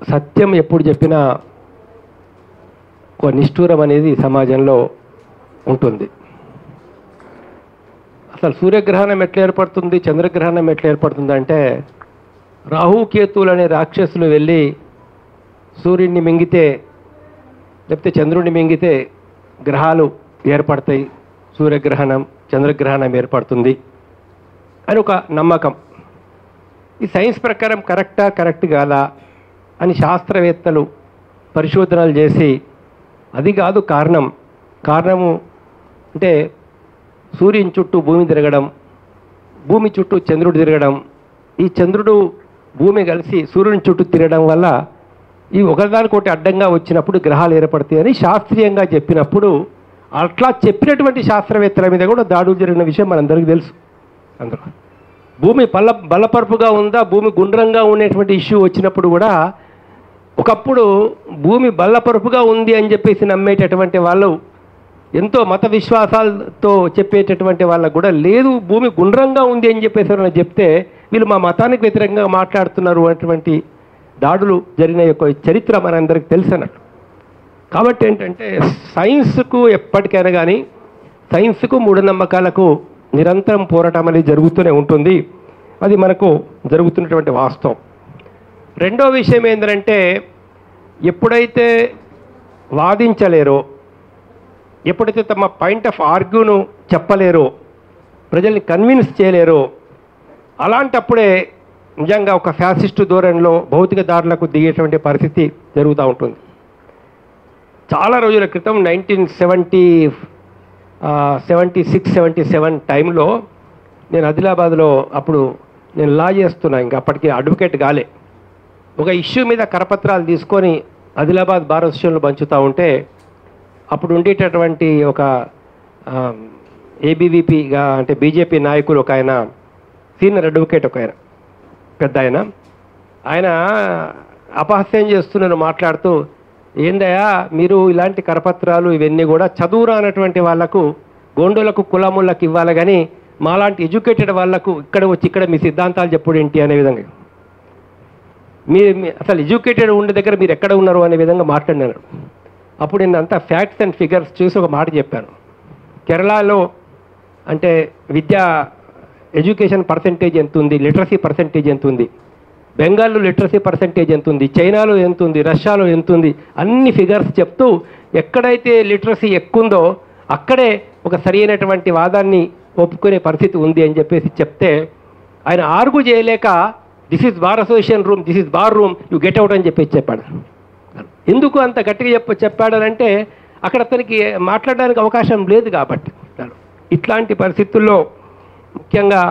సత్యం ఎప్పుడు చెప్పినా ఒక నిష్ఠూరం అనేది సమాజంలో ఉంటుంది అసలు సూర్యగ్రహణం ఎట్లా ఏర్పడుతుంది చంద్రగ్రహణం ఎట్లా ఏర్పడుతుంది అంటే రాహుకేతువులు అనే రాక్షసులు వెళ్ళి సూర్యుడిని మింగితే లేకపోతే చంద్రుడిని మింగితే గ్రహాలు ఏర్పడతాయి సూర్యగ్రహణం చంద్రగ్రహణం ఏర్పడుతుంది అని ఒక నమ్మకం ఈ సైన్స్ ప్రకారం కరెక్టా కరెక్ట్ కాదా అని శాస్త్రవేత్తలు పరిశోధనలు చేసి అది కాదు కారణం కారణము అంటే సూర్యుని చుట్టూ భూమి తిరగడం భూమి చుట్టూ చంద్రుడు తిరగడం ఈ చంద్రుడు భూమి కలిసి సూర్యుని చుట్టూ తిరగడం వల్ల ఈ ఒకదానికొకటి అడ్డంగా వచ్చినప్పుడు గ్రహాలు ఏర్పడతాయని శాస్త్రీయంగా చెప్పినప్పుడు అట్లా చెప్పినటువంటి శాస్త్రవేత్తల మీద కూడా దాడులు జరిగిన విషయం మనందరికీ తెలుసు అందరూ భూమి బల్ల బల్లపరుపుగా ఉందా భూమి గుండ్రంగా ఉండేటువంటి ఇష్యూ వచ్చినప్పుడు కూడా ఒకప్పుడు భూమి బల్లపరుపుగా ఉంది అని చెప్పేసి నమ్మేటటువంటి వాళ్ళు ఎంతో మత విశ్వాసాలతో చెప్పేటటువంటి వాళ్ళకు కూడా లేదు భూమి గుండ్రంగా ఉంది అని చెప్పేసి ఎవరైనా చెప్తే వీళ్ళు మా మతానికి వ్యతిరేకంగా మాట్లాడుతున్నారు అనేటువంటి దాడులు జరిగిన యొక్క చరిత్ర మనందరికి తెలుసు అన్నట్టు కాబట్టి ఏంటంటే సైన్స్కు ఎప్పటికైనా కానీ సైన్స్కు మూఢనమ్మకాలకు నిరంతరం పోరాటం అనేది జరుగుతూనే ఉంటుంది అది మనకు జరుగుతున్నటువంటి వాస్తవం రెండో విషయం ఏంటంటే ఎప్పుడైతే వాదించలేరో ఎప్పుడైతే తమ పాయింట్ ఆఫ్ ఆర్గ్యూను చెప్పలేరో ప్రజల్ని కన్విన్స్ చేయలేరో అలాంటప్పుడే నిజంగా ఒక ఫ్యాసిస్టు ధోరణిలో భౌతిక దారులకు దిగేటువంటి పరిస్థితి జరుగుతూ ఉంటుంది చాలా రోజుల క్రితం nineteen seventy seventy six seventy seven టైంలో నేను ఆదిలాబాద్లో అప్పుడు నేను లా చేస్తున్నా ఇంకా అప్పటికి అడ్వకేట్ కాలే ఒక ఇష్యూ మీద కరపత్రాలు తీసుకొని ఆదిలాబాద్ బార్ అసోసియేషన్లో పంచుతూ ఉంటే అప్పుడు ఉండేటటువంటి ఒక ఏబీవీపీగా అంటే బీజేపీ నాయకులు ఒక ఆయన సీనియర్ అడ్వకేట్ ఒక ఆయన పెద్ద ఆయన ఆయన అపహాస్యం చేస్తున్నాను మాట్లాడుతూ ఏందయ్యా మీరు ఇలాంటి కరపత్రాలు ఇవన్నీ కూడా చదువు రానటువంటి వాళ్లకు గోండులకు కులములకు ఇవ్వాలి కానీ మాలాంటి ఎడ్యుకేటెడ్ వాళ్లకు ఇక్కడ వచ్చి ఇక్కడ మీ సిద్ధాంతాలు చెప్పుడు ఏంటి అనే విధంగా మీరు మీ- అసలు ఎడ్యుకేటెడ్ ఉండే దగ్గర మీరు ఎక్కడ ఉన్నారు అనే విధంగా మాట్లాడినాను అప్పుడు నేను అంతా ఫ్యాక్ట్స్ అండ్ ఫిగర్స్ చూసి ఒక మాట చెప్పాను కేరళలో అంటే విద్యా ఎడ్యుకేషన్ పర్సంటేజ్ ఎంత ఉంది లిటరసీ పర్సంటేజ్ ఎంత ఉంది బెంగాల్లో లిటరసీ పర్సంటేజ్ ఎంత ఉంది చైనాలో ఎంత ఉంది రష్యాలో ఎంత ఉంది అన్ని ఫిగర్స్ చెప్తూ ఎక్కడైతే లిటరసీ ఎక్కుందో అక్కడే ఒక సరైనటువంటి వాదాన్ని ఒప్పుకునే పరిస్థితి ఉంది అని చెప్పేసి చెప్తే ఆయన ఆర్గు చేయలేక this is bar association room this is bar room you get out అని చెప్పేసి చెప్పాడు ఎందుకు అంత గట్టిగా చెప్ప చెప్పాడనంటే అక్కడ అతనికి మాట్లాడడానికి అవకాశం లేదు కాబట్టి ఇట్లాంటి పరిస్థితుల్లో ముఖ్యంగా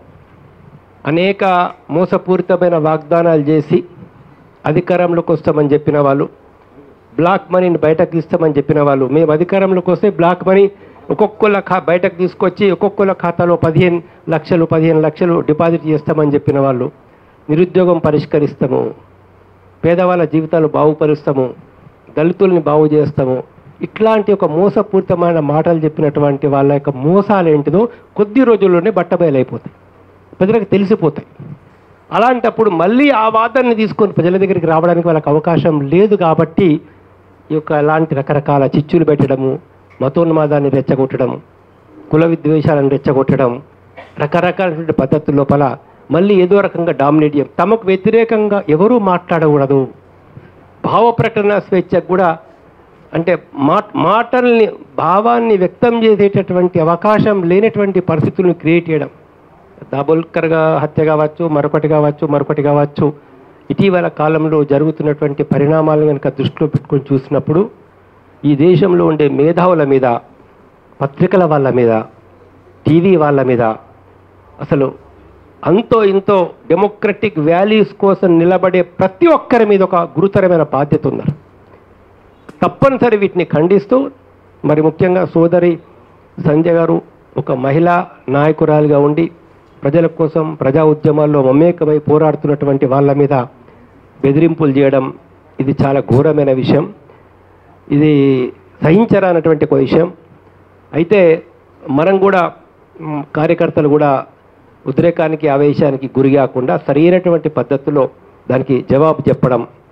అనేక మోసపూరితమైన వాగ్దానాలు చేసి అధికారంలోకి వస్తామని చెప్పిన వాళ్ళు బ్లాక్ మనీని బయటకు తీస్తామని చెప్పిన వాళ్ళు మేము అధికారంలోకి వస్తే బ్లాక్ మనీ ఒక్కొక్కళ్ళ ఖా బయటకు తీసుకొచ్చి ఒక్కొక్కళ్ళ ఖాతాలో పదిహేను లక్షలు పదిహేను లక్షలు డిపాజిట్ చేస్తామని చెప్పిన వాళ్ళు నిరుద్యోగం పరిష్కరిస్తాము పేదవాళ్ళ జీవితాలు బాగుపరుస్తాము దళితుల్ని బాగు చేస్తాము ఇట్లాంటి ఒక మోసపూరితమైన మాటలు చెప్పినటువంటి వాళ్ళ యొక్క మోసాలు ఏంటిదో కొద్ది రోజుల్లోనే బట్టబయలైపోతాయి ప్రజలకు తెలిసిపోతాయి అలాంటప్పుడు మళ్ళీ ఆ వాదనని తీసుకొని ప్రజల దగ్గరికి రావడానికి వాళ్ళకి అవకాశం లేదు కాబట్టి ఈ యొక్క అలాంటి రకరకాల చిచ్చులు పెట్టడము మతోన్మాదాన్ని రెచ్చగొట్టడం కుల విద్వేషాలను రెచ్చగొట్టడం రకరకాలైనటువంటి పద్ధతుల లోపల మళ్ళీ ఏదో రకంగా డామినేట్ చేయం తమకు వ్యతిరేకంగా ఎవరూ మాట్లాడకూడదు భావ ప్రకటన స్వేచ్ఛకు కూడా అంటే మా మాటల్ని భావాన్ని వ్యక్తం చేసేటటువంటి అవకాశం లేనటువంటి పరిస్థితులను క్రియేట్ చేయడం దాబోల్కర్గా హత్య కావచ్చు మరొకటి కావచ్చు మరొకటి కావచ్చు ఇటీవల కాలంలో జరుగుతున్నటువంటి పరిణామాలను కనుక దృష్టిలో పెట్టుకొని చూసినప్పుడు ఈ దేశంలో ఉండే మేధావుల మీద పత్రికల వాళ్ళ మీద టీవీ వాళ్ళ మీద అసలు అంతో ఇంతో డెమోక్రటిక్ వాల్యూస్ కోసం నిలబడే ప్రతి ఒక్కరి మీద ఒక గురుతరమైన బాధ్యత ఉన్నారు తప్పనిసరి వీటిని ఖండిస్తూ మరి ముఖ్యంగా సోదరి సంజయ్ గారు ఒక మహిళా నాయకురాలిగా ఉండి ప్రజల కోసం ప్రజా ఉద్యమాల్లో మమేకమై పోరాడుతున్నటువంటి వాళ్ళ మీద బెదిరింపులు చేయడం ఇది చాలా ఘోరమైన విషయం ఇది సహించరానటువంటి ఒక విషయం అయితే మనం కూడా మ్, కార్యకర్తలు కూడా ఉద్రేకానికి ఆవేశానికి గురి కాకుండా సరైనటువంటి పద్ధతిలో దానికి జవాబు చెప్పడం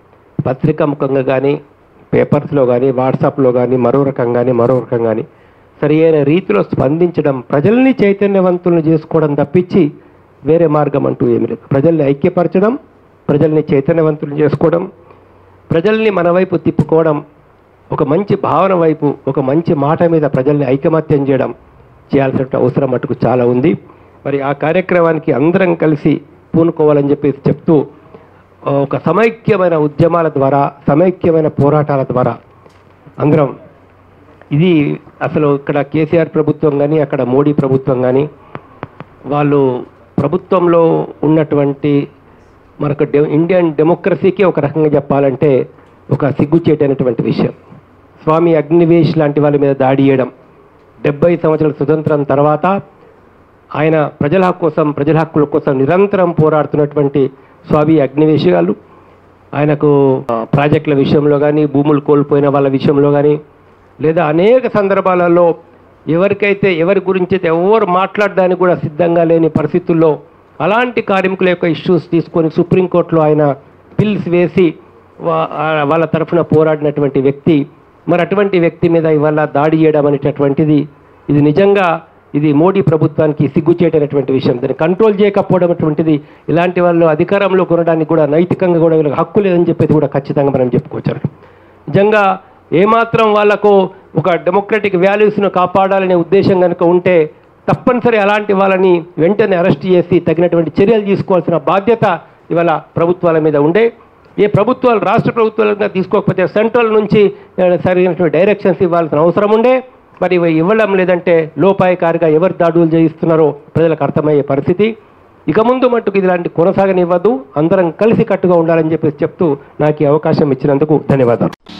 పత్రికా ముఖంగా కానీ పేపర్స్లో కానీ వాట్సాప్లో కానీ మరో రకం కానీ మరో రకం కానీ సరి అయిన రీతిలో స్పందించడం ప్రజల్ని చైతన్యవంతులను చేసుకోవడం తప్పించి వేరే మార్గం అంటూ ఏమి లేదు ప్రజల్ని ఐక్యపరచడం ప్రజల్ని చైతన్యవంతులు చేసుకోవడం ప్రజల్ని మన వైపు తిప్పుకోవడం ఒక మంచి భావన వైపు ఒక మంచి మాట మీద ప్రజల్ని ఐకమత్యం చేయడం చేయాల్సిన అవసరం మటుకు చాలా ఉంది మరి ఆ కార్యక్రమానికి అందరం కలిసి పూనుకోవాలని చెప్పేసి చెప్తూ ఆ, ఒక సమైక్యమైన ఉద్యమాల ద్వారా సమైక్యమైన పోరాటాల ద్వారా అందరం ఇది అసలు ఇక్కడ కేసీఆర్ ప్రభుత్వం కానీ అక్కడ మోడీ ప్రభుత్వం కానీ వాళ్ళు ప్రభుత్వంలో ఉన్నటువంటి మనకు డె ఇండియన్ డెమోక్రసీకి ఒక రకంగా చెప్పాలంటే ఒక సిగ్గుచేటైనటువంటి విషయం స్వామి అగ్నివేష్ లాంటి వాళ్ళ మీద దాడి చేయడం డెబ్బై సంవత్సరాల స్వతంత్రం తర్వాత ఆయన ప్రజల హక్కు కోసం ప్రజల హక్కుల కోసం నిరంతరం పోరాడుతున్నటువంటి స్వామి అగ్నివేష్ గారు ఆయనకు ఆ, ప్రాజెక్టుల విషయంలో కానీ భూములు కోల్పోయిన వాళ్ళ విషయంలో కానీ లేదా అనేక సందర్భాలలో ఎవరికైతే ఎవరి గురించి అయితే ఎవరు మాట్లాడడానికి కూడా సిద్ధంగా లేని పరిస్థితుల్లో అలాంటి కార్మికుల యొక్క ఇష్యూస్ తీసుకొని సుప్రీంకోర్టులో ఆయన పిల్స్ వేసి వా- ఆ వాళ్ళ తరఫున పోరాడినటువంటి వ్యక్తి మరి అటువంటి వ్యక్తి మీద ఇవాళ దాడి చేయడం అనేటటువంటిది ఇది నిజంగా ఇది మోడీ ప్రభుత్వానికి సిగ్గుచేటైనటువంటి విషయం దాన్ని కంట్రోల్ చేయకపోవడం అటువంటిది ఇలాంటి వాళ్ళు అధికారంలో కొనడానికి కూడా నైతికంగా కూడా వీళ్ళకి హక్కు లేదని చెప్పేసి కూడా ఖచ్చితంగా మనం చెప్పుకోవచ్చు నిజంగా ఏమాత్రం వాళ్ళకు ఒక డెమోక్రటిక్ వాల్యూస్ను కాపాడాలనే ఉద్దేశం కనుక ఉంటే తప్పనిసరి అలాంటి వాళ్ళని వెంటనే అరెస్ట్ చేసి తగినటువంటి చర్యలు తీసుకోవాల్సిన బాధ్యత ఇవాళ ప్రభుత్వాల మీద ఉండే ఏ ప్రభుత్వాలు రాష్ట్ర ప్రభుత్వాలుగా తీసుకోకపోతే సెంట్రల్ నుంచి ఆ, సరైనటువంటి డైరెక్షన్స్ ఇవ్వాల్సిన అవసరం ఉండే మరి ఇవి ఇవ్వడం లేదంటే లోపాయకారిగా ఎవరు దాడులు చేయిస్తున్నారో ప్రజలకు అర్థమయ్యే పరిస్థితి ఇక ముందు మట్టుకు ఇలాంటి కొనసాగనివ్వద్దు అందరం కలిసి కట్టుగా ఉండాలని చెప్పేసి చెప్తూ నాకు ఈ అవకాశం ఇచ్చినందుకు ధన్యవాదాలు